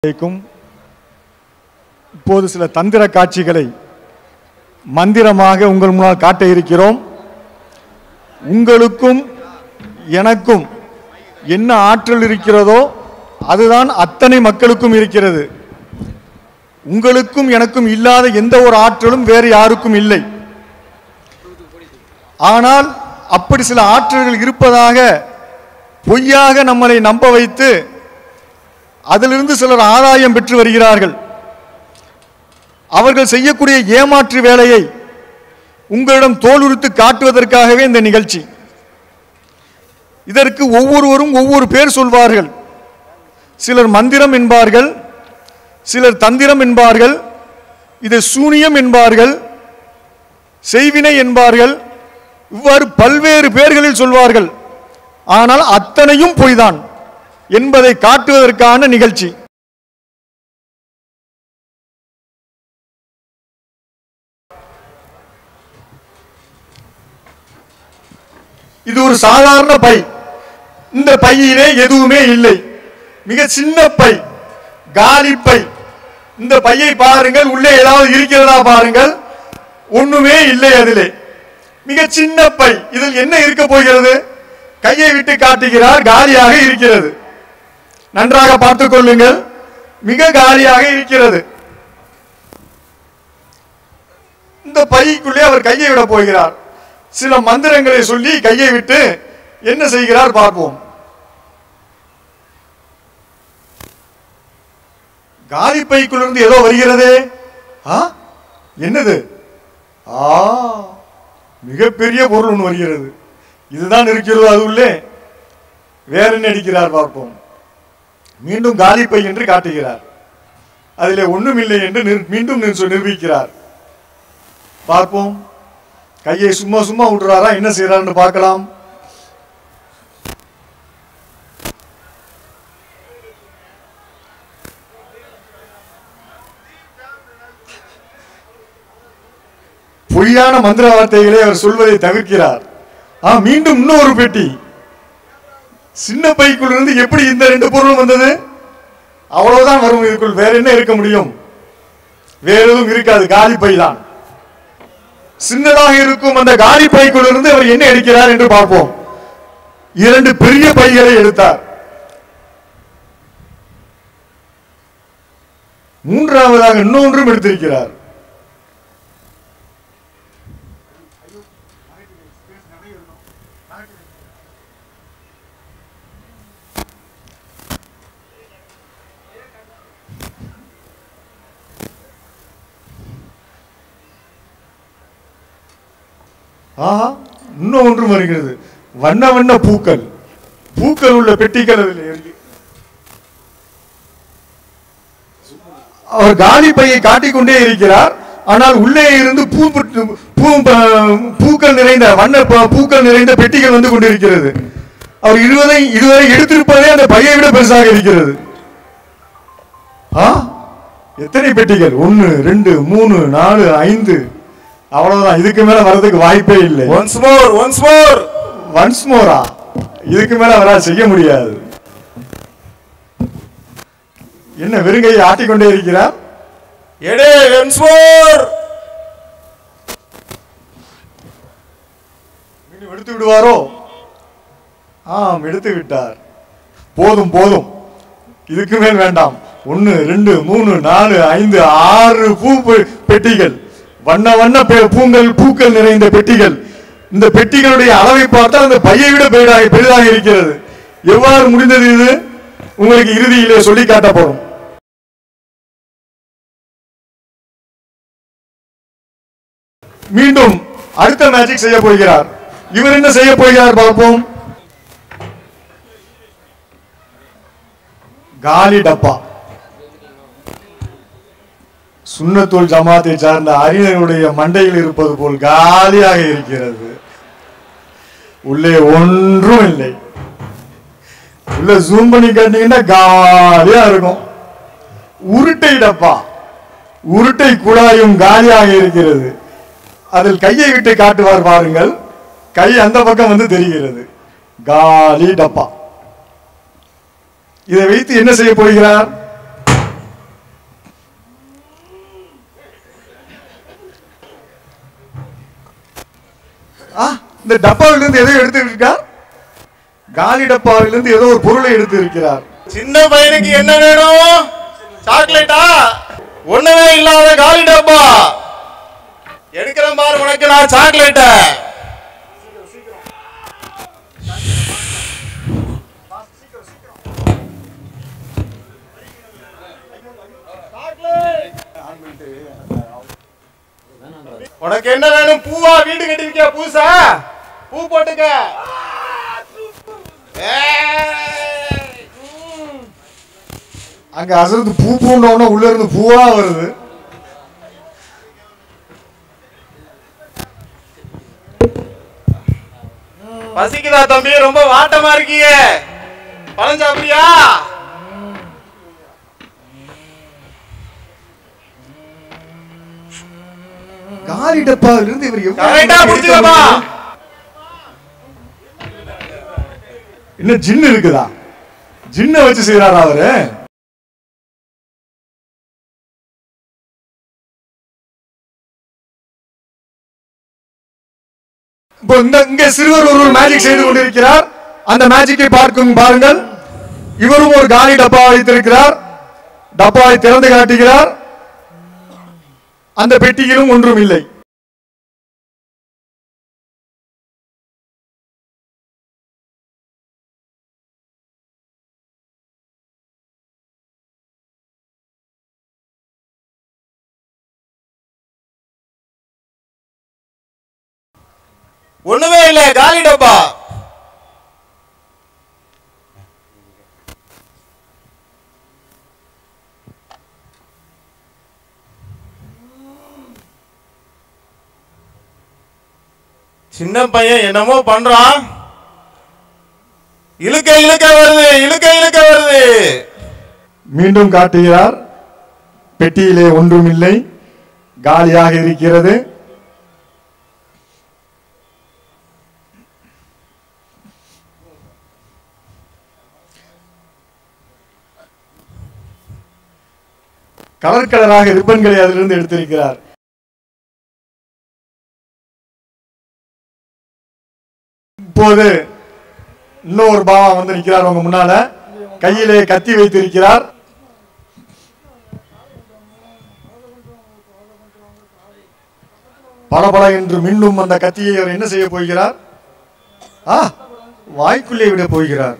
இருக்கும் இப்போது சில தந்திர காட்சிகளை மந்திரமாக உங்கள் முன்னால் காட்ட இருக்கிறோம் உங்களுக்கும் எனக்கும் என்ன ஆற்றல் இருக்கிறதோ அதுதான் அத்தனை மக்களுக்கும் இருக்கிறது உங்களுக்கும் எனக்கும் இல்லாத எந்த ஒரு ஆற்றலும் வேறு யாருக்கும் இல்லை ஆனால் அப்படி சில ஆற்றல்கள் இருப்பதாக பொய்யாக நம்மளை நம்ப வைத்து அதிலிருந்து சிலர் ஆதாயம் பெற்று வருகிறார்கள் அவர்கள் செய்யக்கூடிய ஏமாற்று வேலையை உங்களிடம் தோலுரித்து காட்டுவதற்காகவே இந்த நிகழ்ச்சி இதற்கு ஒவ்வொருவரும் ஒவ்வொரு பேர் சொல்வார்கள் சிலர் மந்திரம் என்பார்கள் சிலர் தந்திரம் என்பார்கள் இதை சூனியம் என்பார்கள் செய்வினை என்பார்கள் இவ்வாறு பல்வேறு பெயர்களில் சொல்வார்கள் ஆனால் அத்தனையும் பொய்தான் என்பதை காட்டுவதற்கான நிகழ்ச்சி இது ஒரு சாதாரண பை இந்த பையிலே எதுவுமே இல்லை மிக சின்ன பை காலி பை இந்த பையை பாருங்கள் உள்ளே ஏதாவது இருக்கிறதா பாருங்கள் ஒண்ணுமே இல்லை அதிலே மிக சின்ன பை இதில் என்ன இருக்க போகிறது கையை விட்டு காட்டுகிறார் காலியாக இருக்கிறது நன்றாக பார்த்துக் கொள்ளுங்கள் மிக காலியாக இருக்கிறது இந்த பைக்குள்ளே அவர் கையை விட போகிறார் சில மந்திரங்களை சொல்லி கையை விட்டு என்ன செய்கிறார் பார்ப்போம் காலி பைக்குள்ளிருந்து ஏதோ வருகிறதே ஆ என்னது ஆ மிகப்பெரிய பொருள் ஒன்று வருகிறது இதுதான் இருக்கிறது அது உள்ளே வேற என்ன அடிக்கிறார் பார்ப்போம் மீண்டும் காலி பை என்று காட்டுகிறார் அதிலே ஒண்ணும் இல்லை என்று நிர்- மீண்டும் நிர்- நிரூபிக்கிறார் பார்ப்போம் கையை சும்மா சும்மா விட்டுறாரா என்ன செய்யறாருன்னு பார்க்கலாம் பொய்யான மந்திர வார்த்தைகளை அவர் சொல்வதை தவிர்க்கிறார் ஆ மீண்டும் இன்னொரு பெட்டி சின்ன பைக்குள் இருந்து எப்படி இந்த ரெண்டு பொருளும் வந்தது அவ்வளவுதான் வரும் இதுக்குள் வேற என்ன இருக்க முடியும் வேற எதுவும் இருக்காது காலி பை தான் சின்னதாக இருக்கும் அந்த காலி பைக்குள் இருந்து அவர் என்ன எடுக்கிறார் என்று பார்ப்போம் இரண்டு பெரிய பைகளை எடுத்தார் மூன்றாவதாக இன்னொன்றும் எடுத்திருக்கிறார் ஆஹா இன்னும் ஒன்றும் வருகிறது வண்ண வண்ண பூக்கள் பூக்கள் உள்ள பெட்டிகள் அதில் இருக்கு அவர் காலி பையை காட்டிக்கொண்டே இருக்கிறார் ஆனால் உள்ளே இருந்து பூ புட்டு- பூ ப- பூக்கள் நிறைந்த வண்ண ப- பூக்கள் நிறைந்த பெட்டிகள் வந்து கொண்டிருக்கிறது அவர் இருவதை இதுவரை எடுத்திருப்பதே அந்த பையை விட பெருசாக இருக்கிறது ஆ எத்தனை பெட்டிகள் ஒன்னு ரெண்டு மூணு நாலு ஐந்து அவ்வளவுதான் இதுக்கு மேல வர்றதுக்கு வாய்ப்பே இல்லை once more once more once மோரா இதுக்கு மேல அவரால் செய்ய முடியாது என்ன வெறுங்கையை ஆட்டிக்கொண்டே இருக்கிறார் எடே ஒன்ஸ் மோர் மீண்டும் எடுத்து விடுவாரோ ஆம் எடுத்து விட்டார் போதும் போதும் இதுக்கு மேல் வேண்டாம் ஒன்னு ரெண்டு மூணு நாலு ஐந்து ஆறு பூ பெ- பெட்டிகள் வண்ண வண்ண பெ- பூங்கள் பூக்கள் நிறைந்த பெட்டிகள் இந்த பெட்டிகளுடைய அளவை பார்த்தால் அந்த பையை விட பெரிதாக பெரிதாக இருக்கிறது எவ்வாறு முடிந்தது இது உங்களுக்கு இறுதியிலே சொல்லி காட்டப்படும் மீண்டும் அடுத்த மேஜிக் செய்ய போகிறார் இவர் என்ன செய்ய போகிறார் பார்ப்போம் காலி டப்பா சுன்னத்துல் ஜமாத்தை சார்ந்த அறிஞர்களுடைய மண்டையில் இருப்பது போல் காலியாக இருக்கிறது உள்ளே ஒன்றும் இல்லை உள்ள ஜூம் பண்ணி காட்டீங்கன்னா காலியா இருக்கும் உருட்டை டப்பா உருட்டை குழாயும் காலியாக இருக்கிறது அதில் கையை விட்டு காட்டுவார் பாருங்கள் கை அந்த பக்கம் வந்து தெரிகிறது காலி டப்பா இதை வைத்து என்ன செய்ய போகிறார் இந்த டப்பாவிலிருந்து எதை எடுத்து இருக்கார் காலி டப்பாவிலிருந்து ஏதோ ஒரு பொருளை எடுத்து இருக்கிறார் சின்ன பையனுக்கு என்ன வேணும் சாக்லேட்டா ஒண்ணுமே இல்லாத காலி டப்பா எடுக்கிறேன் பாரு உனக்கு நான் சாக்லேட்ட உனக்கு என்ன வேணும் பூவா வீடு கட்டிருக்கியா பூசா பூ போட்டுக்க ஏய், ம். அங்க அசந்து பூ பூண்டோன்னா உள்ள இருந்து பூவா வருது பசிக்குதா தம்பி ரொம்ப வாட்டமா இருக்கீங்க பழம் சாப்பிடுறியா காலி டப்பாவிலிருந்து இவர் எவ்வளவு கரெக்டா புடிச்சுக்கப்பா இன்னும் ஜின்னு இருக்குதா ஜின்ன வச்சு செய்யறாரா அவரு இப்போ இந்த இங்க சிறுவர் ஒருவர் மேஜிக் செய்து கொண்டிருக்கிறார் அந்த மேஜிக்கை பார்க்கும் பாருங்கள் இவரும் ஒரு காலி டப்பா வைத்திருக்கிறார் டப்பாவை திறந்து காட்டுகிறார் அந்த பெட்டியிலும் ஒன்றும் இல்லை ஒண்ணுமே இல்ல காலி டப்பா சின்ன பையன் என்னமோ பண்றான் இழுக்க இழுக்க வருது இழுக்க இழுக்க வருது மீண்டும் காட்டுகிறார் பெட்டியிலே ஒன்றும் இல்லை காலியாக இருக்கிறது கலர் கலராக ரிப்பன்களை அதிலிருந்து எடுத்திருக்கிறார் இப்போது இன்னொரு பாவா வந்து நிற்கிறார் உங்க முன்னால கையிலே கத்தி வைத்திருக்கிறார் பளபள என்று மின்னும் அந்த கத்தியை அவர் என்ன செய்ய போகிறார் ஆ வாய்க்குள்ளே விட போகிறார்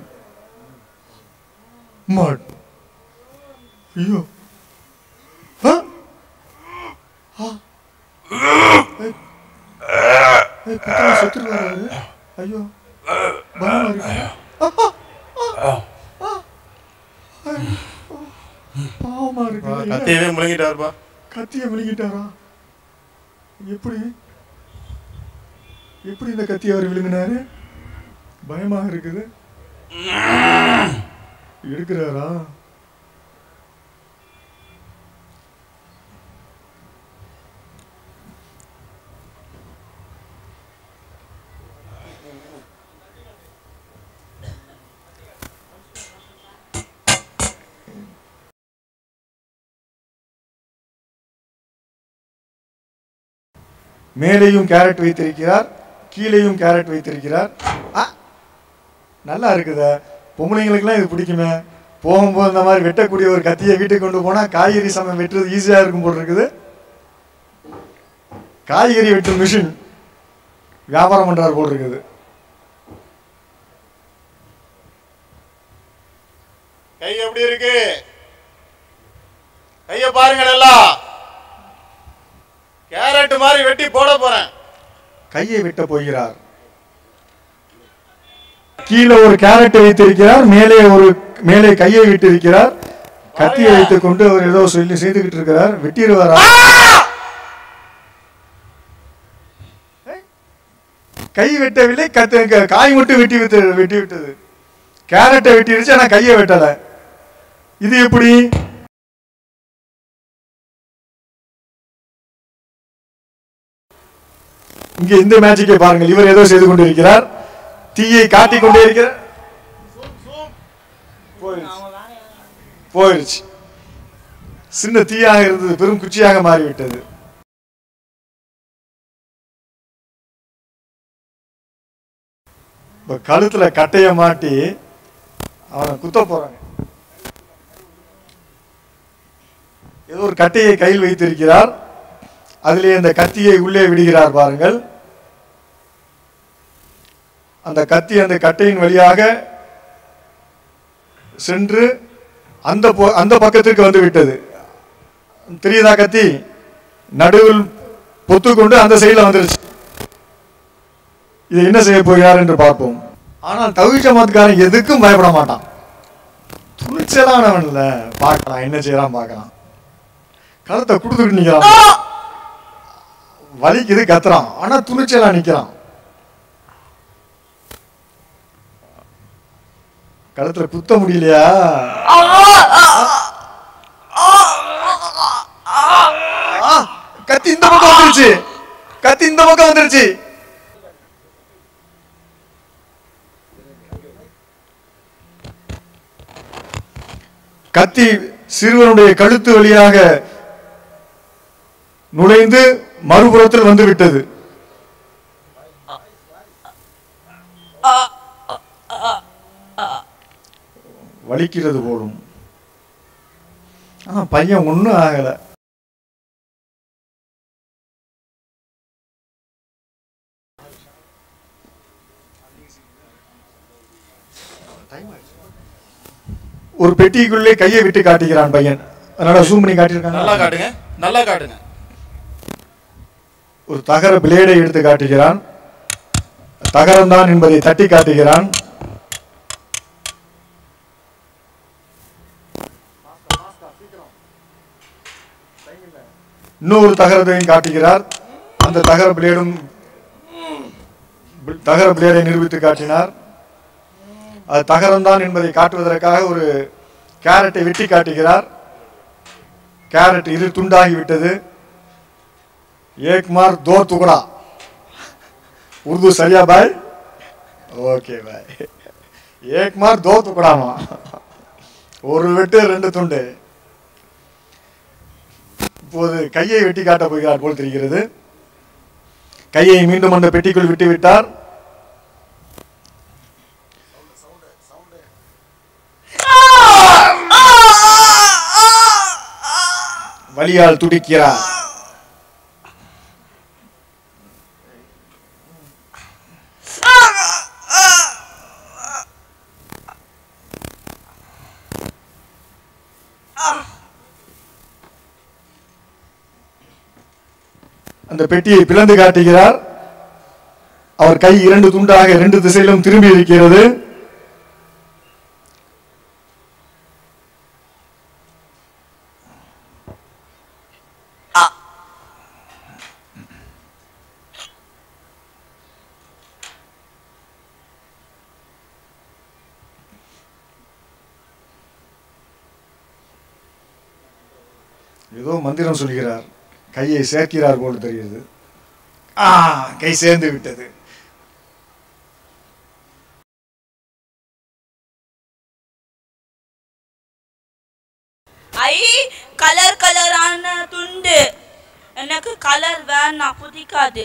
அம்மாட். ஐயோ ஆ? ஆ. ஏய். ஏய், குத்துனா செத்துருவாரு அவரு. ஐயோ பயமா இருக்கு ஆ, ஆ, ஆ, ஆ. ஐயோ. பாவமா இருக்கு என்ன? கத்தையவே முழுங்கிட்டாருப்பா கத்தியை விழுங்கிட்டாரா எப்படி எப்படி இந்த கத்தியை அவர் விழுங்கினாரு பயமாக இருக்குது எடுக்கிறாரா மேலேயும் கேரட் வைத்திருக்கிறார் கீழேயும் கேரட் வைத்திருக்கிறார் ஆ, நல்லா இருக்குதே பொம்பளைங்களுக்குலாம் இது பிடிக்குமே போகும்போது இந்த மாதிரி வெட்டக்கூடிய ஒரு கத்தியை வீட்டுக்கு கொண்டு போனா காய்கறி சமயம் வெட்டுறது ஈஸியா இருக்கும் போல் இருக்குது காய்கறி வெட்டும் மிஷின் வியாபாரம் பண்றாரு போல் இருக்குது கை எப்படி இருக்கு கைய பாருங்க நல்லா கேரட் மாதிரி வெட்டி போட போறேன் கையை வெட்ட போகிறார் கீழே ஒரு கேரட்டை வைத்திருக்கிறார் மேலே ஒரு மேலே கையை விட்டிருக்கிறார் கத்தியை வைத்துக் கொண்டு அவர் ஏதோ சொல்லி செய்துகிட்டு இருக்கிறார் வெட்டிடுவாரா கை வெட்டவில்லை கத்து க- காய் மட்டும் வெட்டி விட்டு வெட்டி விட்டது கேரட்டை வெட்டிருச்சு ஆனா கையை வெட்டல இது எப்படி இங்கே இந்த மேஜிக்கை பாருங்கள் இவர் ஏதோ செய்து கொண்டிருக்கிறார் தீயை காட்டிக் கொண்டே இருக்கிறார் போயிருச்சு. போயிருச்சு சின்ன தீயாக இருந்தது பெரும் குச்சியாக மாறிவிட்டது இப்போ கழுத்துல கட்டையை மாட்டி அவனை குத்த போறாங்க ஏதோ ஒரு கட்டையை கையில் வைத்திருக்கிறார் அதிலே அந்த கத்தியை உள்ளே விடுகிறார் பாருங்கள் அந்த கத்தி அந்த கட்டையின் வழியாக சென்று அந்த பொ- அந்த பக்கத்திற்கு வந்து விட்டது தெரியுதா கத்தி நடுவில் பொத்துக்கொண்டு அந்த சைடில் வந்துருச்சு இது என்ன செய்ய போகிறார் என்று பார்ப்போம் ஆனால் தவிச்ச மதக்காரன் எதுக்கும் பயப்பட மாட்டான் துணிச்சலானவன்ல பார்க்கலாம் என்ன செய்யறான் பார்க்கலாம் கழுத்தை கொடுத்துட்டு நிக்கிறான் வலிக்குது கத்துறான் ஆனா துணிச்சலா நிக்கிறான் கழுத்துல குத்த முடியலையா ஆ, கத்தி இந்த பக்கம் வந்துருச்சு கத்தி இந்த பக்கம் வந்துருச்சு கத்தி சிறுவனுடைய கழுத்து வழியாக நுழைந்து மறுபுறத்தில் வந்து விட்டது வலிக்கிறது போலும் ஆனா பையன் ஒண்ணும் ஆகல ஒரு பெட்டிக்குள்ளே கையை விட்டு காட்டுகிறான் பையன் அதனால ஜூம் பண்ணி நல்லா காட்டியிருக்காங்க காட்டுங்க நல்லா காட்டுங்க ஒரு தகர பிளேடை எடுத்து காட்டுகிறான் தகரம்தான் என்பதை தட்டி காட்டுகிறான் இன்னொரு தகரத்தையும் காட்டுகிறார் அந்த தகர பிளேடும் தகர பிளேடை நிரூபித்து காட்டினார் அது தகரம்தான் என்பதை காட்டுவதற்காக ஒரு கேரட்டை வெட்டி காட்டுகிறார் கேரட் இரு துண்டாகி விட்டது एक मार दो टुकड़ा उर्दू सरिया भाई ஓகே பாய் ஏக் மார் தோ துக்கடாமா ஒரு வெட்டு ரெண்டு துண்டு இப்போது கையை வெட்டி காட்ட போகிறார் போல் தெரிகிறது கையை மீண்டும் அந்த பெட்டிக்குள் விட்டு விட்டார் வலியால் துடிக்கிறார் அந்த பெட்டியை பிளந்து காட்டுகிறார் அவர் கை இரண்டு துண்டாக இரண்டு திசையிலும் திரும்பி இருக்கிறது ஏதோ மந்திரம் சொல்கிறார் கையை சேர்க்கிறார் போல் தெரிகிறது ஆ கை சேர்ந்து விட்டது ஐ கலர் கலரான துண்டு எனக்கு கலர் வேணாம் பிடிக்காது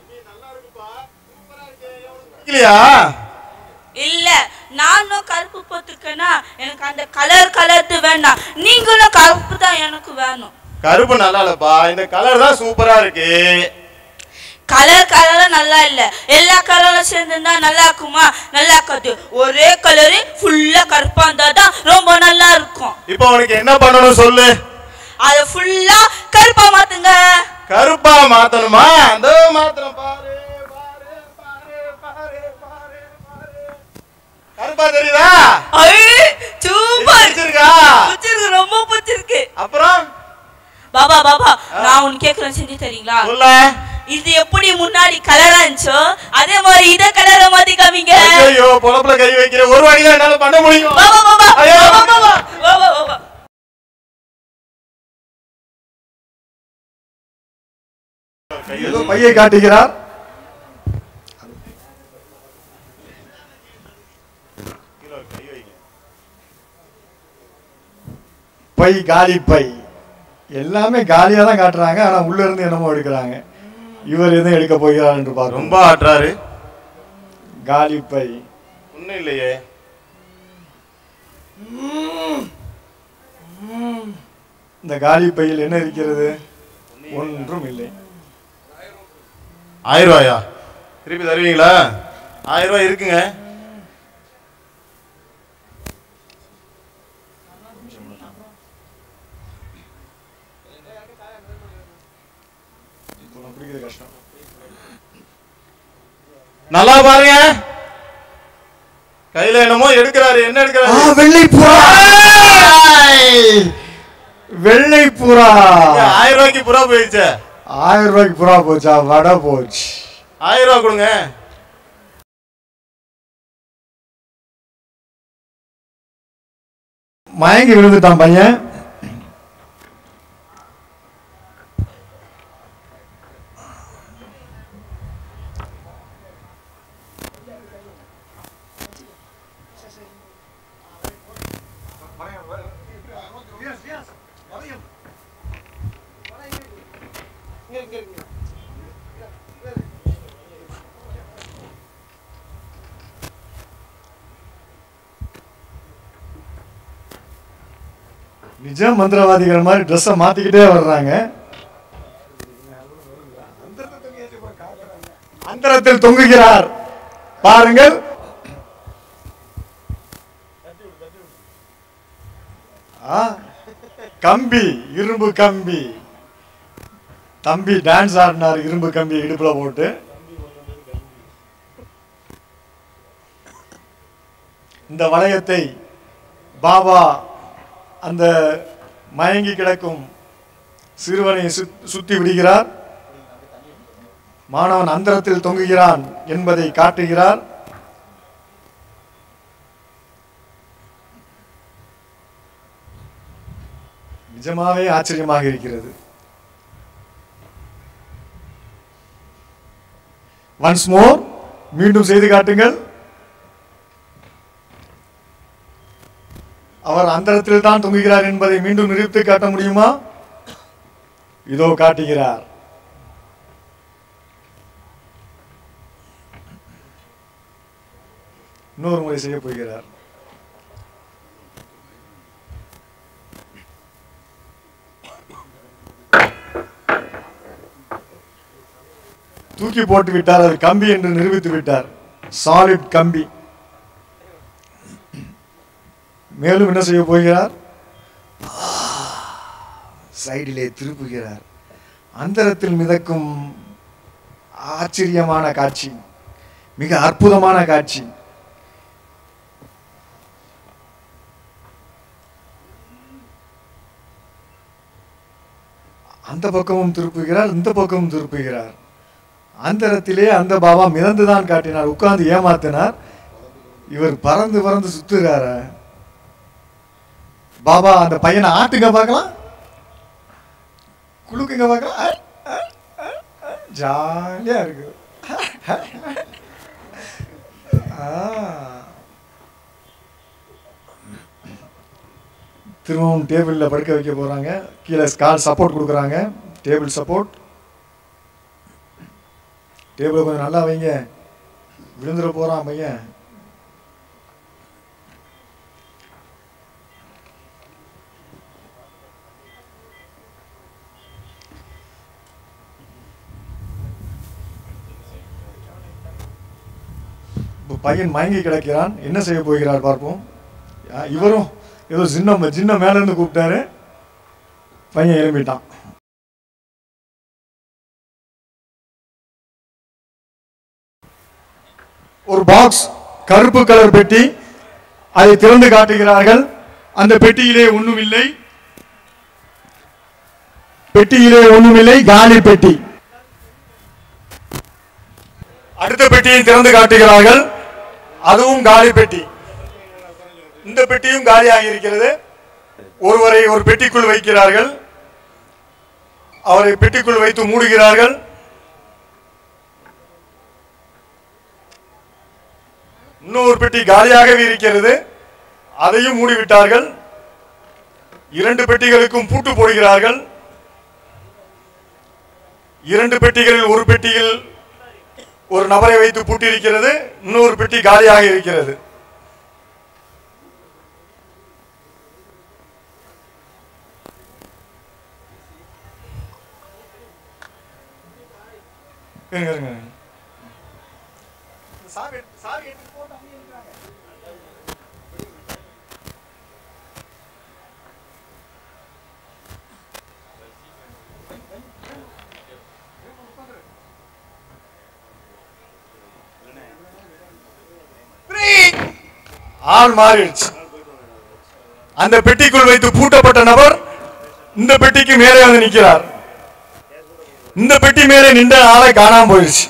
இல்லையா இல்ல நானும் கருப்பு போத்துக்கனா எனக்கு அந்த கலர் கலர்து வேணாம் நீங்களும் கருப்பு தான் எனக்கு வேணும் கருப்பு நல்லா இல்லப்பா இந்த கலர் தான் சூப்பரா இருக்கு கலர் கலரும் நல்லா இல்ல எல்லா கலரும் சேர்ந்துருந்தா நல்லா இருக்குமா நல்லா இருக்காது ஒரே கலரு ஃபுல்லா கருப்பா இருந்தா தான் ரொம்ப நல்லா இருக்கும் இப்போ உனக்கு என்ன பண்ணணும் சொல்லு அதை ஃபுல்லா கருப்பா மாத்துங்க கருப்பா மாத்தணுமா அந்த மாத்தணும் பாரு பாரு பாரு பாரு பாரு பாரு கருப்பா தெரியுதா ஐ சூப்பர் பிடிச்சிருக்கா பிடிச்சிருக்கு ரொம்ப பிடிச்சிருக்கு அப்புறம் பாபா பாபா நான் உனக்கு கேக்குறேன் செஞ்சு தரீங்களா சொல்ல இது எப்படி முன்னாடி கலரா இருந்துச்சோ அதே மாதிரி இத கலரை மாத்தி காமிங்க ஐயோ பொழப்புல கை வைக்கிற ஒரு வாடி தான் என்னால பண்ண முடியும் பாபா பாபா ஐயோ. பாபா பாபா பாபா பாபா ஏதோ பையை காட்டுகிறார் பை காலி பை எல்லாமே காலியா தான் காட்டுறாங்க ஆனா உள்ள இருந்து என்னமோ எடுக்கிறாங்க இவர் எதுவும் எடுக்க போகிறார் என்று பார்க்கும் ரொம்ப ஆட்டுறாரு காலி பை ஒன்றும் இல்லையே இந்த காலி பையில் என்ன இருக்கிறது ஒன்றும் இல்லை ஆயிரம் ரூபாயா திருப்பி தருவீங்களா ஆயிரம் ரூபாய் இருக்குங்க பிடிக்கிறது கஷ்டம் நல்லா பாருங்க கையில என்னமோ எடுக்கிறாரு என்ன எடுக்கிறாரு வெள்ளை புறா வெள்ளை புறா ஆயிரம் ரூபாய்க்கு புறா போயிடுச்சே ஆயிரம் ரூபாய்க்கு புறா போச்சா வடை போச்சு ஆயிரம் ரூபாய் கொடுங்க மயங்கி விழுந்துட்டான் பையன் நிஜ மந்திரவாதிகள் மாதிரி ட்ரெஸ்ஸை மாத்திக்கிட்டே வர்றாங்க அந்தரத்தில் தொங்குகிறார் பாருங்கள் ஆ, கம்பி இரும்பு கம்பி தம்பி டான்ஸ் ஆடினார் இரும்பு கம்பி இடுப்புல போட்டு இந்த வளையத்தை பாபா அந்த மயங்கி கிடக்கும் சிறுவனை சுத்- சுத்தி விடுகிறார் மாணவன் அந்தரத்தில் தொங்குகிறான் என்பதை காட்டுகிறார் நிஜமாவே ஆச்சரியமாக இருக்கிறது ஒன்ஸ் மோர் மீண்டும் செய்து காட்டுங்கள் அவர் அந்தரத்தில் தான் தொங்குகிறார் என்பதை மீண்டும் நிரூபித்து காட்ட முடியுமா இதோ காட்டுகிறார் இன்னொரு முறை செய்ய போகிறார் தூக்கி போட்டு விட்டார் அது கம்பி என்று நிரூபித்து விட்டார் சாலிட் கம்பி மேலும் என்ன செய்ய போகிறார் சைடிலே திருப்புகிறார் அந்தரத்தில் மிதக்கும் ஆச்சரியமான காட்சி மிக அற்புதமான காட்சி அந்த பக்கமும் திருப்புகிறார் இந்த பக்கமும் திருப்புகிறார் அந்தரத்திலே அந்த பாபா மிதந்துதான் காட்டினார் உட்கார்ந்து ஏமாத்தினார் இவர் பறந்து பறந்து சுத்துறாரு பாபா அந்த பையனை ஆட்டுங்க பார்க்கலாம் குலுக்குங்க பார்க்கலாம் அ, அ, அ, அ. ஜாலியா இருக்கு ஆ. திரும்பவும் டேபிளில் படுக்க வைக்க போறாங்க கீழே கால் சப்போர்ட் கொடுக்குறாங்க டேபிள் சப்போர்ட் டேபிளை கொஞ்சம் நல்லா வைங்க விழுந்துட போறான் பையன் இப்போ பையன் மயங்கி கிடக்கிறான் என்ன செய்ய போகிறார் பார்ப்போம் ஆ, இவரும் ஏதோ சின்ன சின்ன மேல இருந்து கூப்பிட்டாரு பையன் எழும்பிட்டான் ஒரு பாக்ஸ் கருப்பு கலர் பெட்டி அதை திறந்து காட்டுகிறார்கள் அந்த பெட்டியிலே ஒண்ணுமில்லை பெட்டியிலே ஒண்ணுமில்லை காலி பெட்டி அடுத்த பெட்டியை திறந்து காட்டுகிறார்கள் அதுவும் காலி பெட்டி இந்த பெட்டியும் காலியாக இருக்கிறது ஒருவரை ஒரு பெட்டிக்குள் வைக்கிறார்கள் அவரை பெட்டிக்குள் வைத்து மூடுகிறார்கள் இன்னொரு பெட்டி காலியாகவே இருக்கிறது அதையும் மூடிவிட்டார்கள் இரண்டு பெட்டிகளுக்கும் பூட்டு போடுகிறார்கள் இரண்டு பெட்டிகளில் ஒரு பெட்டியில் ஒரு நபரை வைத்து பூட்டியிருக்கிறது இன்னொரு பெட்டி காலியாக இருக்கிறது இருங்க, இருங்க, இருங்க. சாவி எடுத்து- சாவி எடுத்து போட்டு அங்கேயே இருக்கிறாங்க. ஆள் மாறிடுச்சு அந்த பெட்டிக்குள் வைத்து பூட்டப்பட்ட நபர் இந்த பெட்டிக்கு மேலே வந்து நிற்கிறார் இந்த பெட்டி மேலே நின்ற ஆளை காணாம போயிடுச்சு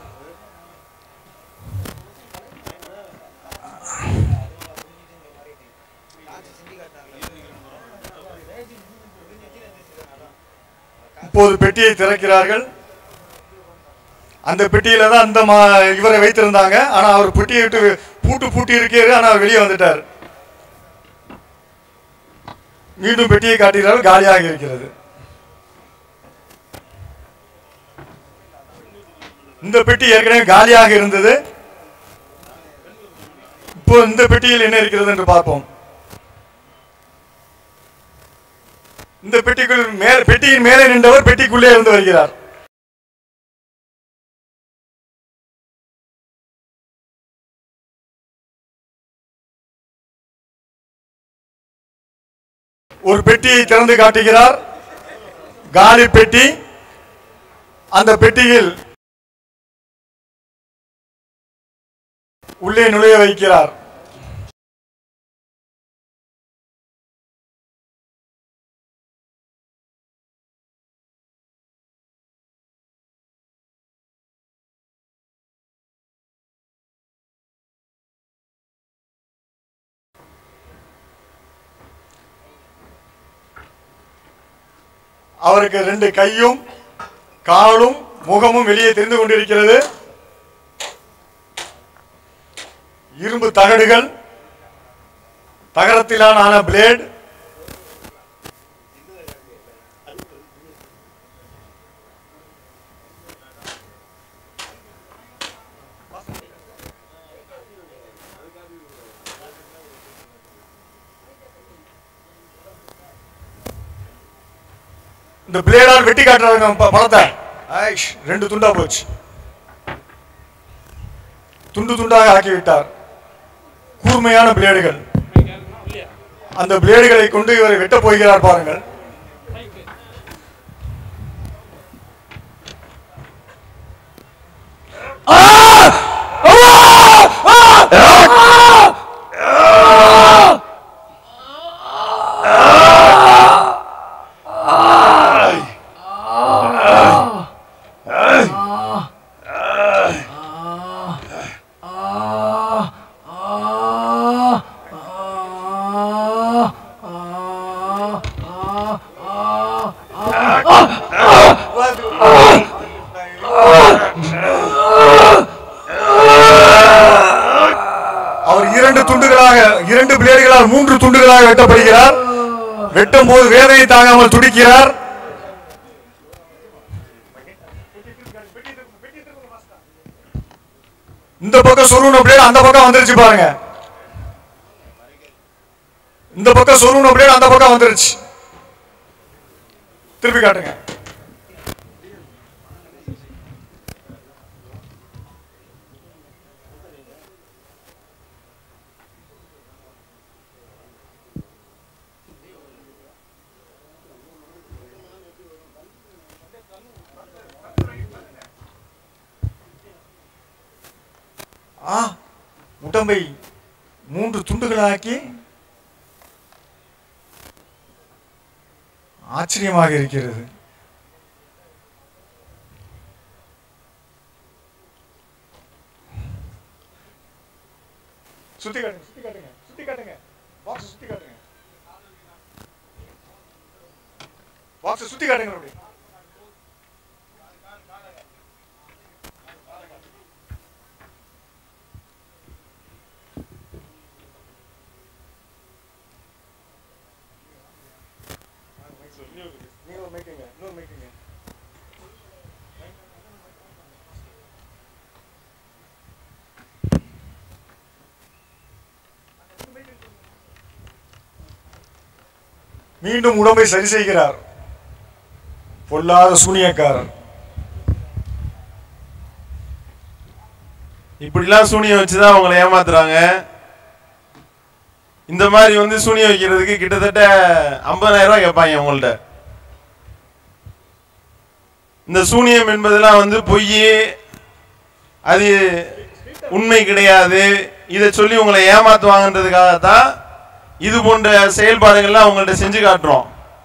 இப்போது பெட்டியை திறக்கிறார்கள் அந்த பெட்டியில தான் அந்த மா- இவரை வைத்திருந்தாங்க ஆனா அவர் பெட்டியை விட்டு பூட்டு பூட்டி இருக்கிறது ஆனா அவர் வெளியே வந்துட்டார் மீண்டும் பெட்டியை காட்டுகிறார்கள் காலியாக இருக்கிறது இந்த பெட்டி ஏற்கனவே காலியாக இருந்தது இப்போ இந்த பெட்டியில் என்ன இருக்கிறது என்று பார்ப்போம் இந்த பெட்டிக்குள் மேல் பெட்டியின் மேலே நின்றவர் பெட்டிக்குள்ளே இருந்து வருகிறார் ஒரு பெட்டியை திறந்து காட்டுகிறார் காலி பெட்டி அந்த பெட்டியில் உள்ளே நுழைய வைக்கிறார் அவருக்கு ரெண்டு கையும் காலும் முகமும் வெளியே தெரிந்து கொண்டிருக்கிறது இரும்பு தகடுகள் தகரத்திலான ஆன பிளேட் இந்த பிளேடால் வெட்டி காட்டுறாங்க ப- பழத்தை ஐஷ் ரெண்டு துண்டா போச்சு துண்டு துண்டாக ஆக்கி விட்டார் கூர்மையான பிளேடுகள் அந்த பிளேடுகளை கொண்டு இவரை வெட்டப் போகிறார் பாருங்கள் அவர் இரண்டு துண்டுகளாக இரண்டு பிளேடுகளால் மூன்று துண்டுகளாக வெட்டப்படுகிறார் வெட்டும் போது வேதனை தாங்காமல் துடிக்கிறார் இந்த பக்கம் சொருண பிளேடு அந்த பக்கம் வந்துருச்சு பாருங்க இந்த பக்கம் சொருண பிளேடு அந்த பக்கம் வந்துருச்சு திருப்பி காட்டுங்க ஆ உடம்பை மூன்று துண்டுகளாக்கி ஆச்சரியமாக இருக்கிறது சுத்தி காட்டுங்க சுத்தி காட்டுங்க சுத்தி காட்டுங்க பாக்ஸ் சுத்தி காட்டுங்க பாக்ஸ் சுத்தி காட்டுங்க அப்படி நீங்களும் மேய்க்குங்க இன்னொரு மேய்க்குங்க மீண்டும் உடம்பை சரி செய்கிறார் பொல்லாத சூனியக்காரன் இப்படிலாம் சூனியம் வச்சுதான் அவங்கள ஏமாத்துறாங்க இந்த மாதிரி வந்து சூனியம் வைக்கிறதுக்கு கிட்டத்தட்ட 50000 ரூபாய் கேட்பாங்க உங்கள்ட்ட இந்த சூனியம் என்பதெல்லாம் வந்து பொய் அது உண்மை கிடையாது இதை சொல்லி உங்களை ஏமாத்துவாங்கன்றதுக்காகத்தான் இது போன்ற செயல்பாடுகள்லாம் உங்கள்ட்ட செஞ்சு காட்டுறோம்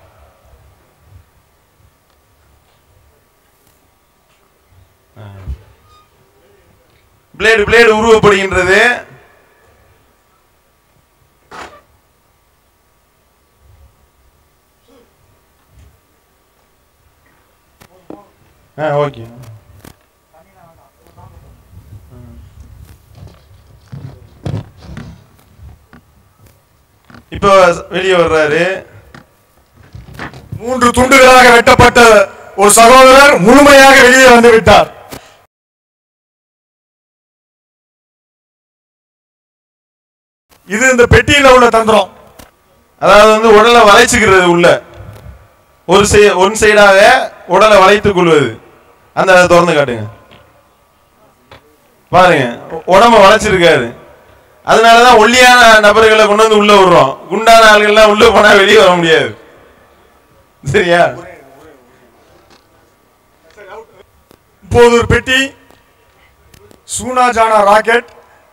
பிளேடு பிளேடு உருவப்படுகின்றது ஆ ஓகே இப்போ வெளியே வர்றாரு மூன்று துண்டுகளாக வெட்டப்பட்ட ஒரு சகோதரர் முழுமையாக வெளியே வந்து விட்டார் இது இந்த பெட்டியில உள்ள தந்திரம் அதாவது வந்து உடலை வளைச்சுக்கிறது உள்ள ஒரு சை ஒன் சைடாக உடலை வளைத்துக் கொள்வது அந்த அதை திறந்து காட்டுங்க பாருங்க உ- உடம்ப வளைச்சிருக்காரு அதனாலதான் ஒல்லியான நபர்களை கொண்டு வந்து உள்ள விடுறோம் குண்டான ஆள்கள்லாம் உள்ள போனா வெளியே வர முடியாது சரியா இப்போது ஒரு பெட்டி சூனா ஜானா ராக்கெட்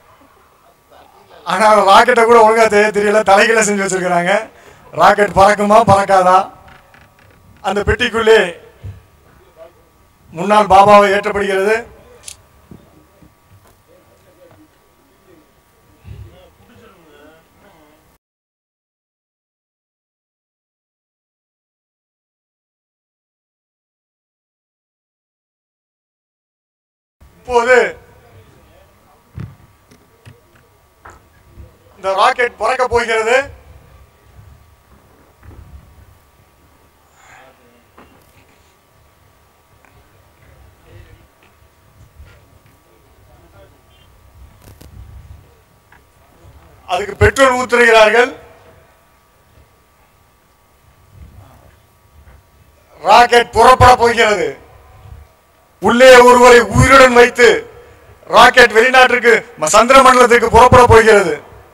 ஆனா ராக்கெட்டை கூட ஒழுங்கா தெரிய தெரியல தலைகீழ செஞ்சு வச்சிருக்கிறாங்க ராக்கெட் பறக்குமா பறக்காதா அந்த பெட்டிக்குள்ளே முன்னாள் பாபாவை ஏற்றப்படுகிறது இப்போது இந்த ராக்கெட் பறக்க போகிறது அதுக்கு பெட்ரோல் ஊத்துகிறார்கள் ராக்கெட் புறப்பட போகிறது உள்ளே ஒருவரை உயிருடன் வைத்து ராக்கெட் வெளிநாட்டிற்கு ம- சந்திர மண்டலத்துக்கு புறப்பட போகிறது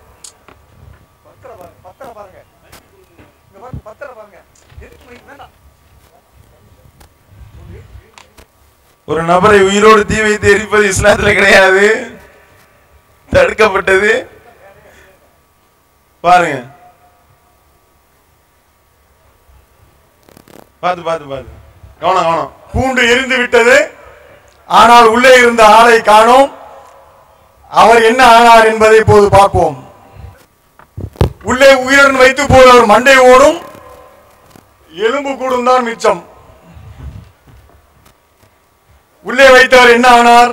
ஒரு நபரை உயிரோடு தீ வைத்து எரிப்பது இஸ்லாத்துல கிடையாது தடுக்கப்பட்டது பாருங்க பார்த்து பார்த்து பார்த்து கவனம் கவனம் கூண்டு எரிந்து விட்டது ஆனால் உள்ளே இருந்த ஆளை காணோம் அவர் என்ன ஆனார் என்பதை இப்போது பார்ப்போம் உள்ளே உயிருடன் வைத்து போது அவர் மண்டை ஓடும் எலும்பு கூடும் தான் மிச்சம் உள்ளே வைத்தவர் என்ன ஆனார்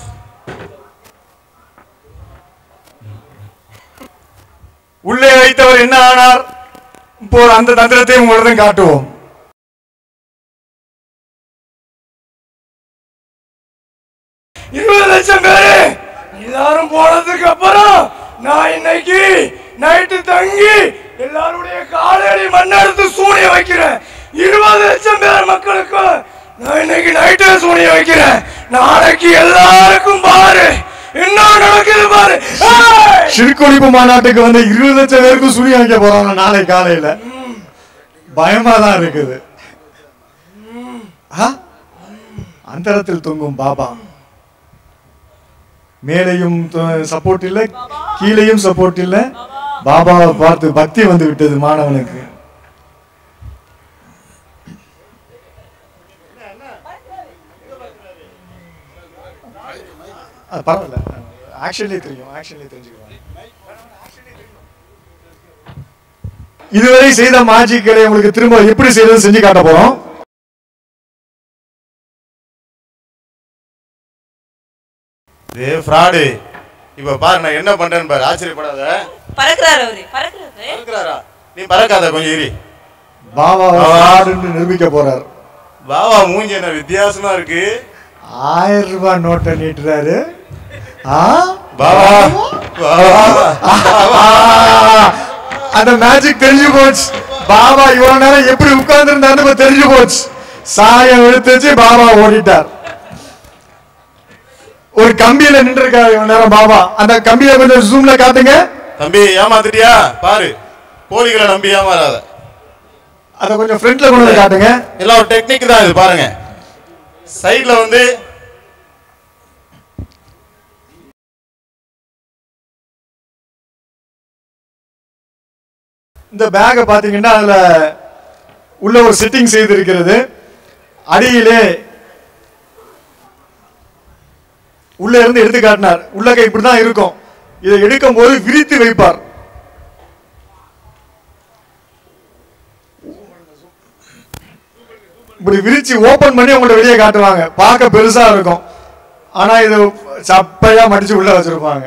உள்ளே வைத்தவர் என்ன ஆனார் இப்போது அந்த தந்திரத்தை உங்களிடம் காட்டுவோம் இருபது லட்சம் பேரு எல்லாரும் போனதுக்கு அப்புறம் நான் இன்னைக்கு நைட்டு தங்கி எல்லாருடைய காலடி மண்ணெடுத்து சூனிய வைக்கிறேன் இருபது லட்சம் பேர் மக்களுக்கு நான் இன்னைக்கு நைட்டு சூனிய வைக்கிறேன் நாளைக்கு எல்லாருக்கும் பாரு என்ன நடக்குது பாரு சிறுகொழிப்பு மாநாட்டுக்கு வந்து இருபது லட்சம் பேருக்கு சூனிய வைக்க போறாங்க நாளை காலையில பயமா தான் இருக்குது ஆ? அந்தரத்தில் தொங்கும் பாபா மேலையும் சப்போர்ட் இல்லை கீழையும் சப்போர்ட் இல்லை பாபாவை பார்த்து பக்தி வந்து விட்டது மாணவனுக்கு அது பரவாயில்ல ஆக்ஷன்லேயே தெரியும் ஆக்ஷன்லேயே தெரிஞ்சுக்கலாம் இதுவரை செய்த மாஜிக்களை உங்களுக்கு திரும்ப எப்படி செய்யறது செஞ்சு காட்ட போறோம் இது ஃப்ராடு இப்ப பாரு நான் என்ன பண்றேன்னு பாரு ஆச்சரியப்படாத பறக்குறாரு அவரு பறக்குறாரு பறக்குறாரா நீ பறக்காத கொஞ்சம் இரு பாபா ஃப்ராடுன்னு நிரூபிக்க போறார் பாபா மூஞ்சி என்ன வித்தியாசமா இருக்கு ஆயிரம் ரூபாய் நோட்டை நீட்டுறாரு ஆ? பாபா பாபா ஆ, அந்த மேஜிக் தெரிஞ்சு போச்சு பாபா இவ்வளவு நேரம் எப்படி உட்கார்ந்து இருந்தாருன்னு தெரிஞ்சு போச்சு சாயம் எடுத்துச்சு பாபா ஓடிட்டார் ஒரு கம்பியில நின்று இருக்காரு இவ்வளவு நேரம் பாபா அந்த கம்பியை கொஞ்சம் ஜூம்ல காட்டுங்க தம்பி ஏமாத்திட்டியா பாரு கோழிகளை நம்பி ஏமாறாத அதை கொஞ்சம் ஃப்ரண்ட்ல கொண்டு வந்து காட்டுங்க எல்லாம் ஒரு டெக்னிக் தான் இது பாருங்க சைடுல வந்து இந்த பேக்கை பாத்தீங்கன்னா அதுல உள்ள ஒரு செட்டிங் செய்திருக்கிறது அடியிலே உள்ள இருந்து எடுத்து காட்டினார் உள்ளகை இப்படிதான் இருக்கும் இதை எடுக்கும் போது விரித்து வைப்பார் இப்படி விரிச்சு ஓபன் பண்ணி உங்களை வெளியே காட்டுவாங்க பார்க்க பெருசா இருக்கும் ஆனா இது சப்பையா மடிச்சு உள்ள வச்சிருப்பாங்க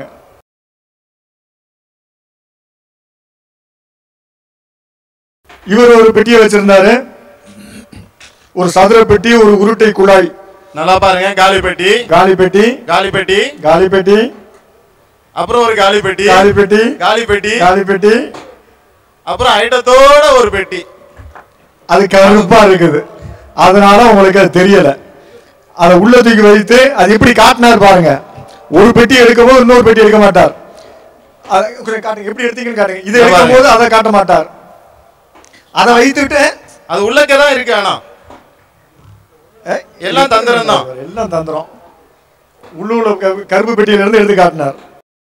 இவர் ஒரு பெட்டியை வச்சிருந்தாரு ஒரு சதுர பெட்டி ஒரு உருட்டை குழாய் நல்லா பாருங்க காலி பெட்டி காலி பெட்டி காலி பெட்டி காலி பெட்டி அப்புறம் ஒரு காலி பெட்டி காலி பெட்டி காலி பெட்டி காலி பெட்டி அப்புறம் ஐட்டத்தோட ஒரு பெட்டி அது கருப்பா இருக்குது அதனால உங்களுக்கு அது தெரியல அதை உள்ள தூக்கி வைத்து அது எப்படி காட்டினார் பாருங்க ஒரு பெட்டி எடுக்கும்போது இன்னொரு பெட்டி எடுக்க மாட்டார் அதை கொஞ்சம் காட்டுங்க எப்படி எடுத்தீங்கன்னு காட்டுங்க இதை இதை எடுக்கும் போது அதை காட்ட மாட்டார் அதை வைத்துட்டு அது உள்ளக்க தான் இருக்கு ஆனா அஹ், எல்லாம் தந்திரம் தான். எல்லாம் தந்திரம் உள்ளூர்ல க- கருப்பு பெட்டியில இருந்து எடுத்து காட்டினார்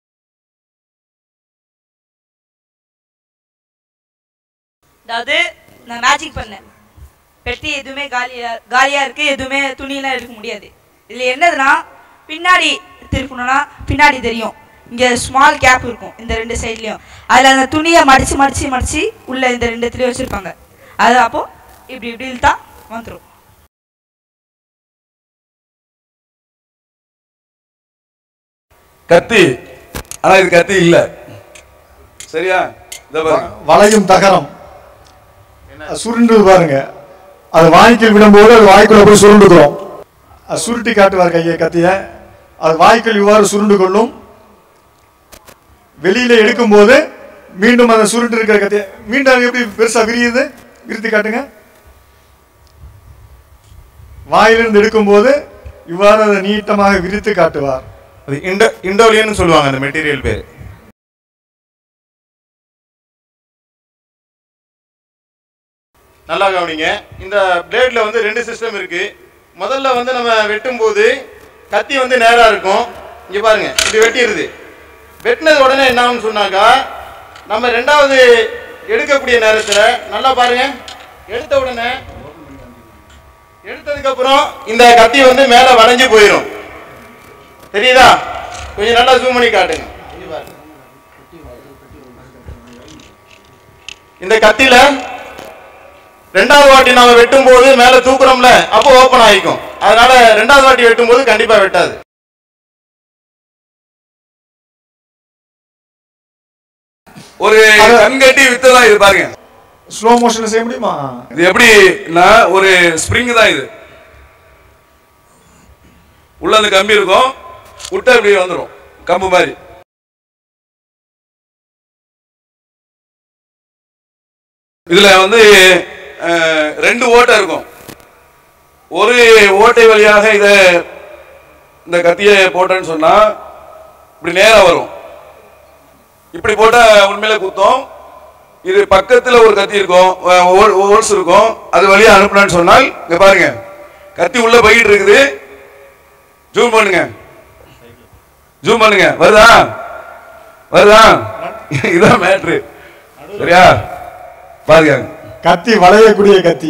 அதாவது நான் மேஜிக் பண்ணேன் பெட்டி எதுவுமே காலியா காலியா இருக்கு எதுவுமே துணியெல்லாம் எடுக்க முடியாது இதுல என்னதுன்னா பின்னாடி திருப்பணும்னா பின்னாடி தெரியும் இங்க ஸ்மால் கேப் இருக்கும் இந்த ரெண்டு சைட்லயும் அதுல அந்த துணியை மடிச்சு மடிச்சு மடிச்சு உள்ள இந்த ரெண்டுத்துலயும் வச்சிருப்பாங்க அது அப்போ இப்படி இப்படி இழுத்தா வந்துரும் கத்தி ஆனா இது கத்தி இல்ல சரியா இத பாருங்க வளையும் தகரம் அது சுருண்டு பாருங்க அது வாய்க்குள் விடும்போது அது வாய்க்குள்ள போய் சுருண்டுக்கிறோம் அது சுருட்டி காட்டுவார் கையை கத்திய அது வாய்க்குள் இவ்வாறு சுருண்டு கொள்ளும் வெளியில எடுக்கும்போது மீண்டும் அந்த சுருண்டு இருக்கிற கத்திய மீண்டும் அது எப்படி பெருசா விரியுது விரித்து காட்டுங்க வாயிலிருந்து எடுக்கும்போது இவ்வாறு அதை நீட்டமாக விரித்து காட்டுவார் அது இண்டோ இண்டோலியன் சொல்லுவாங்க அந்த மெட்டீரியல் பேர் நல்லா கவனிங்க இந்த பிளேட்ல வந்து ரெண்டு சிஸ்டம் இருக்கு முதல்ல வந்து நம்ம வெட்டும் போது கத்தி வந்து நேரா இருக்கும் இங்க பாருங்க இது வெட்டிடுது வெட்டினது உடனே என்ன ஆகும்னு சொன்னாக்கா நம்ம ரெண்டாவது எடுக்கக்கூடிய நேரத்துல நல்லா பாருங்க எடுத்த உடனே எடுத்ததுக்கு அப்புறம் இந்த கத்தி வந்து மேல வளைஞ்சு போயிடும் தெரியுதா கொஞ்சம் நல்லா ஜூம் பண்ணி காட்டுங்க இங்க பாருங்க. இந்த கத்தியில ரெண்டாவது வாட்டி நாம வெட்டும் போது மேல தூக்குறோம்ல அப்போ ஓபன் ஆயிக்கும் அதனால ரெண்டாவது வாட்டி வெட்டும் போது கண்டிப்பா வெட்டாது ஒரு கண்கட்டி வித்ததான் இது பாருங்க ஸ்லோ மோஷன்ல செய்ய முடியுமா இது எப்படின்னா ஒரு ஸ்ப்ரிங் தான் இது உள்ள அந்த கம்பி இருக்கும் விட்டா இப்படி வந்துடும் கம்பு மாதிரி இதுல வந்து அஹ், ரெண்டு ஓட்டை இருக்கும் ஒரு ஓட்டை வழியாக இத இந்த கத்தியை போட்டேன்னு சொன்னா இப்படி நேரா வரும் இப்படி போட்டா உண்மையில குத்தம் இது பக்கத்துல ஒரு கத்தி இருக்கும் ஹோல்ஸ் இருக்கும் அது வழியா அனுப்புனான்னு சொன்னால் இங்க பாருங்க கத்தி உள்ள போயிட்டு இருக்குது ஜூம் பண்ணுங்க ஜூம் பண்ணுங்க வருதா வருதா இதான் மேட்ரு சரியா பாருங்க கத்தி வளையக்கூடிய கத்தி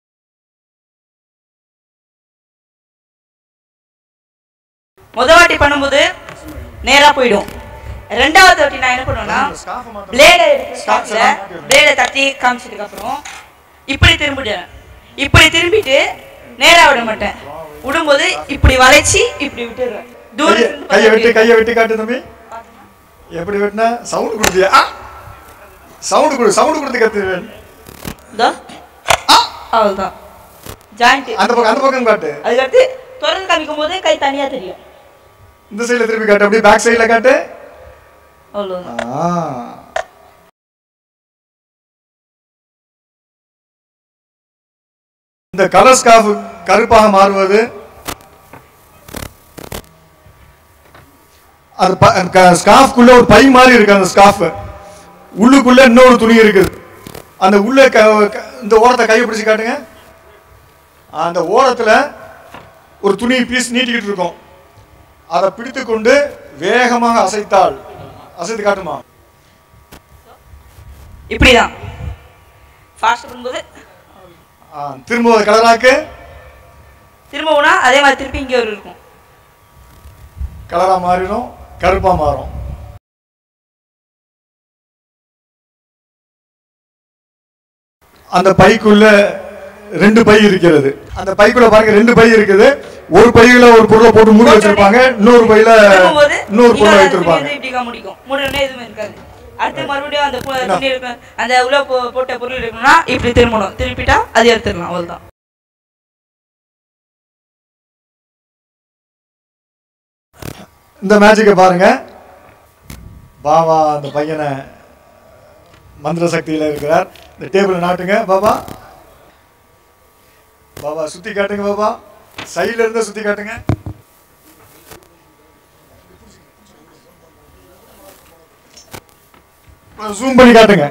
முத வாட்டி பண்ணும்போது நேரா போயிடும் ரெண்டாவது வாட்டி நான் என்ன பண்ணுவேன்னா பிளேடை எடுத்து பிளேடை தட்டி காமிச்சதுக்கு அப்புறம் இப்படி திரும்பிடுவேன் இப்படி திரும்பிட்டு நேரா விட மாட்டேன் விடும்போது இப்படி வளைச்சி இப்படி விட்டுடுவேன் கைய- தூரம் கைய வெட்டி கைய வெட்டி காட்டு தம்பி எப்படி வெட்டினா சவுண்ட் கொடுத்தியா சவுண்ட் கொடு சவுண்ட் கொடுத்து கத்து இதோ அவ்வளோதான் ஜாயிண்ட் அந்த பக்கம் அந்த பக்கம் காட்டு அதுக்கடுத்து திறந்து காமிக்கும் போது கை தனியா தெரியும் இந்த சைடுல திருப்பி காட்டு அப்படியே பேக் சைடுல காட்டு அவ்வளோதான் ஆ இந்த கலர் ஸ்காஃப் கருப்பாக மாறுவது அது ப- க- ஸ்காஃப்குள்ள ஒரு பை மாதிரி இருக்கு அந்த ஸ்காஃப் உள்ளுக்குள்ள இன்னொரு துணி இருக்குது அந்த உள்ள க- க- இந்த ஓரத்தை கையை பிடிச்சு காட்டுங்க அந்த ஓரத்துல ஒரு துணி பீஸ் நீட்டிக்கிட்டு இருக்கும் அதை பிடித்து கொண்டு வேகமாக அசைத்தால் அசைத்து காட்டுமா இப்படிதான் ஃபாஸ்ட் பண்ணும்போது ஆ, திரும்ப அதை கலராக்கு திரும்பவுனா அதே மாதிரி திருப்பி இங்கே ஒரு இருக்கும் கலரா மாறிடும் கருப்பா மாறும் அந்த பைக்குள்ள ரெண்டு பை இருக்கிறது அந்த பைக்குள்ள பாருங்க ரெண்டு பை இருக்குது ஒரு பையில ஒரு பொருளை போட்டு மூடி வச்சிருப்பாங்க இன்னொரு பையில திரும்பும்போது இன்னொரு பொருளை இன்னொரு வைத்திருப்பாங்க துணி வந்து இப்படி முடிக்கும் மூணுமே எதுவுமே இருக்காது அடுத்து மறுபடியும் அந்த பு- துணி இருக்கு அந்த உள்ள போ- போட்ட பொருள் இருக்கணும்னா இப்படி திரும்பணும் திருப்பிட்டா அது எடுத்துடலாம் அவ்வளவுதான் இந்த மேஜிக்கை பாருங்க பாபா அந்த பையனை மந்திர சக்தியில இருக்கிறார் இந்த டேபிள் நாட்டுங்க பாபா பாபா சுத்தி காட்டுங்க பாபா சைடுல இருந்து சுத்தி காட்டுங்க ஜூம் பண்ணி காட்டுங்க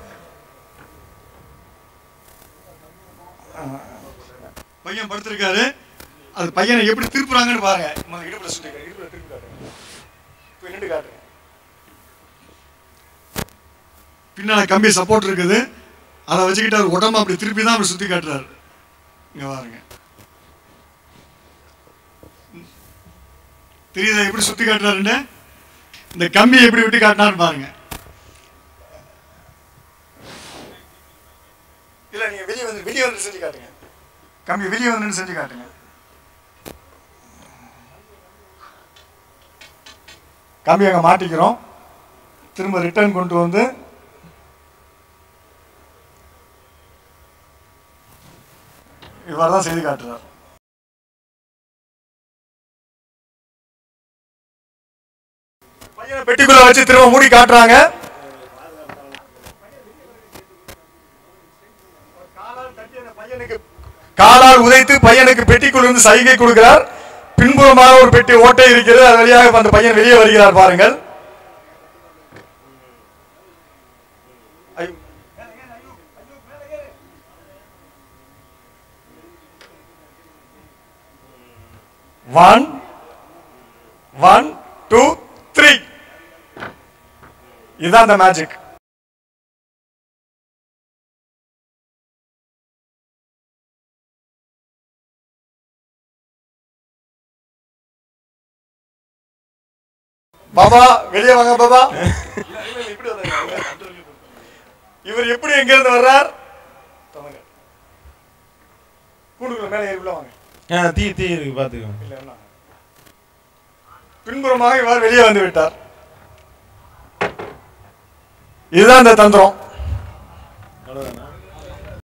பையன் படுத்திருக்காரு அது பையனை எப்படி திருப்புறாங்கன்னு பாருங்க முதல்ல இடுப்புல சுத்தி இடுப்புல திருப்பி காட்டுங்க இப்போ நின்று காட்டுங்க பின்னால கம்பி சப்போர்ட் இருக்குது அதை வச்சுக்கிட்டு அவர் உடம்ப அப்படி திருப்பி தான் அப்படி சுத்தி காட்டுறாரு இங்க பாருங்க தெரியுதா எப்படி சுத்தி காட்டுறாருன்னு இந்த கம்பி எப்படி விட்டு காட்டினான்னு பாருங்க இல்ல நீங்க வெளியே வந்து வெளியே வந்து செஞ்சு காட்டுங்க கம்பி வெளியே வந்து நின்னு செஞ்சு காட்டுங்க கம்பி அங்கே மாட்டிக்கிறோம் திரும்ப ரிட்டர்ன் கொண்டு வந்து இவர் தான் செய்து காட்டுறார் பையனை பெட்டிக்குள்ள வச்சு திரும்ப மூடி காட்டுறாங்க காலால் உதைத்து பையனுக்கு பெட்டிக்குள் இருந்து சைகை கொடுக்கிறார் பின்புறமாக ஒரு பெட்டி ஓட்டை இருக்கிறது அது வழியாக அந்த பையன் வெளியே வருகிறார் பாருங்கள் ஐயோ. ஒன் ஒன் டூ த்ரீ இதுதான் அந்த மேஜிக் பாபா வெளியே வாங்க பாபா இவர் எப்படி எங்க இருந்து வர்றார் தொலைங்க. கூண்டுக்குள்ள மேலே ஏறி உள்ள வாங்க ஆ, தீ தீ இருக்கு பாத்துக்கோங்க இல்ல, என்ன? பின்புறமாக இவர் வெளியே வந்து விட்டார் இதுதான் இந்த தந்திரம் அவ்வளவுதானா